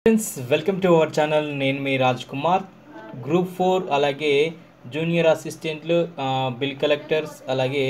friends welcome to our channel నేను మీ Raj Kumar group four అలాగే జూనియర్ అసిస్టెంట్లు ఆ, బిల్ కలెక్టర్స్ అలాగే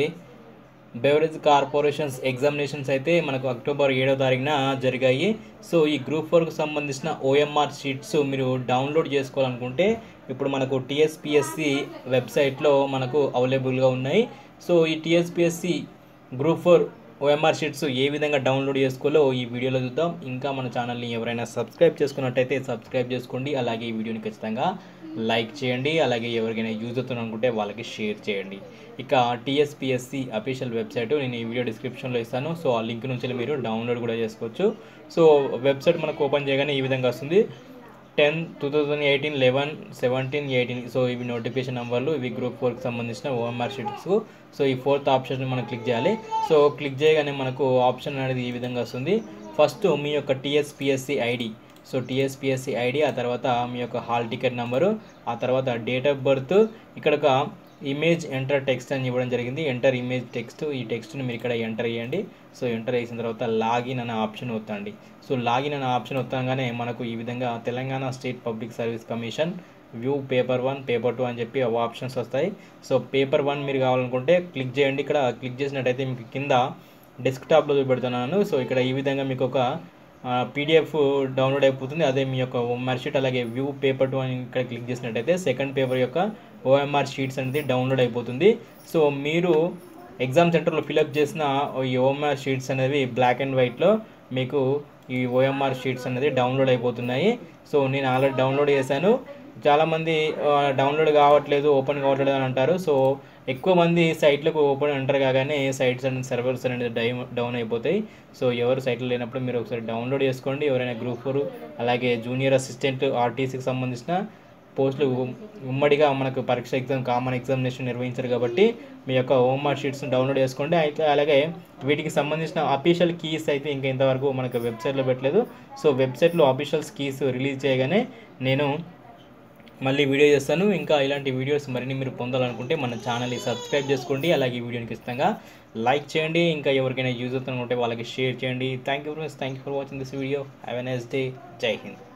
బెవరేజ్ కార్పొరేషన్స్ ఎగ్జామినేషన్స్ అయితే మనకు అక్టోబర్ ఏడవ తారీఖున జరిగాయి సో ఈ గ్రూప్ ఫోర్కు సంబంధించిన ఓఎంఆర్ షీట్స్ మీరు డౌన్లోడ్ చేసుకోవాలనుకుంటే ఇప్పుడు మనకు టీఎస్పిఎస్సి వెబ్సైట్లో మనకు అవైలబుల్గా ఉన్నాయి సో ఈ TSPSC group four OMR sheets ఏ విధంగా డౌన్లోడ్ చేసుకోవాలో ఈ వీడియోలో చూద్దాం ఇంకా మన ఛానల్ని ఎవరైనా సబ్స్క్రైబ్ చేసుకున్నట్టయితే సబ్స్క్రైబ్ చేసుకోండి అలాగే ఈ వీడియోని ఖచ్చితంగా లైక్ చేయండి అలాగే ఎవరికైనా యూజ్ అవుతుంది అనుకుంటే వాళ్ళకి షేర్ చేయండి ఇక టీఎస్పిఎస్సి అఫీషియల్ వెబ్సైట్ నేను ఈ వీడియో డిస్క్రిప్షన్లో ఇస్తాను సో ఆ లింక్ నుంచి మీరు డౌన్లోడ్ కూడా చేసుకోవచ్చు సో వెబ్సైట్ మనకు ఓపెన్ చేయగానే ఈ విధంగా వస్తుంది ten two thousand eighteen eleven seventeen eighteen so ఇవి నోటిఫికేషన్ నెంబర్లు ఇవి గ్రూప్ ఫోర్కి సంబంధించిన ఓఎంఆర్ షీట్స్ సో ఈ ఫోర్త్ ఆప్షన్ మనం క్లిక్ చేయాలి సో క్లిక్ చేయగానే మనకు ఆప్షన్ అనేది ఈ విధంగా వస్తుంది ఫస్ట్ మీ యొక్క TSPSC ID so TSPSC ID ఆ తర్వాత మీ యొక్క హాల్ టికెట్ నెంబరు ఆ తర్వాత డేట్ ఆఫ్ బర్త్ ఇక్కడ ఒక ఇమేజ్ ఎంటర్ టెక్స్ట్ అని ఇవ్వడం జరిగింది ఎంటర్ ఇమేజ్ టెక్స్ట్ ఈ టెక్స్ట్ని మీరు ఇక్కడ ఎంటర్ చేయండి సో ఎంటర్ చేసిన తర్వాత లాగిన్ అనే ఆప్షన్ వత్తండి సో లాగిన్ అనే ఆప్షన్ వత్తగానే మనకు ఈ విధంగా Telangana state public service commission view paper one paper two అని చెప్పి అవి ఆప్షన్స్ వస్తాయి సో పేపర్ వన్ మీరు కావాలనుకుంటే క్లిక్ చేయండి ఇక్కడ క్లిక్ చేసినట్టయితే మీకు కింద డెస్క్టాప్లో చూపెడుతున్నాను సో ఇక్కడ ఈ విధంగా మీకు ఒక పీడిఎఫ్ డౌన్లోడ్ అయిపోతుంది అదే మీ యొక్క ఓఎంఆర్ షీట్ అలాగే వ్యూ పేపర్ టూ అని ఇక్కడ క్లిక్ చేసినట్టయితే సెకండ్ పేపర్ యొక్క ఓఎంఆర్ షీట్స్ అనేది డౌన్లోడ్ అయిపోతుంది సో మీరు ఎగ్జామ్ సెంటర్లో ఫిలప్ చేసిన ఈ ఓఎంఆర్ షీట్స్ అనేవి బ్లాక్ అండ్ వైట్లో మీకు ఈ ఓఎంఆర్ షీట్స్ అనేది డౌన్లోడ్ అయిపోతున్నాయి సో నేను ఆల్రెడీ డౌన్లోడ్ చేశాను చాలామంది ఆ, డౌన్లోడ్ కావట్లేదు ఓపెన్ కావట్లేదు అని అంటారు సో ఎక్కువ మంది సైట్లకు ఓపెన్ అంటారు కాగానే సైట్స్ అండ్ సర్వర్స్ అనేది డై డౌన్ అయిపోతాయి సో ఎవరు సైట్లో లేనప్పుడు మీరు ఒకసారి డౌన్లోడ్ చేసుకోండి ఎవరైనా గ్రూప్ ఫోర్ అలాగే జూనియర్ అసిస్టెంట్ ఆర్టీసీకి సంబంధించిన పోస్టులు ఉమ్- ఉమ్మడిగా మనకు పరీక్ష ఎగ్జామ్ కామన్ ఎగ్జామినేషన్ నిర్వహించారు కాబట్టి మీ యొక్క హోంవర్క్ షీట్స్ని డౌన్లోడ్ చేసుకోండి అయితే అలాగే వీటికి సంబంధించిన అఫీషియల్ కీస్ అయితే ఇంకా ఇంతవరకు మనకు వెబ్సైట్లో పెట్టలేదు సో వెబ్సైట్లో అఫీషియల్ కీస్ రిలీజ్ చేయగానే నేను మళ్ళీ వీడియో చేస్తాను ఇంకా ఇలాంటి వీడియోస్ మరిన్ని మీరు పొందాలనుకుంటే మన ఛానల్ని సబ్స్క్రైబ్ చేసుకోండి అలాగే ఈ వీడియోని ఖచ్చితంగా లైక్ చేయండి ఇంకా ఎవరికైనా యూజ్ అవుతుందంటే వాళ్ళకి షేర్ చేయండి thank you friends thank you for watching this video have a nice day జై హింద్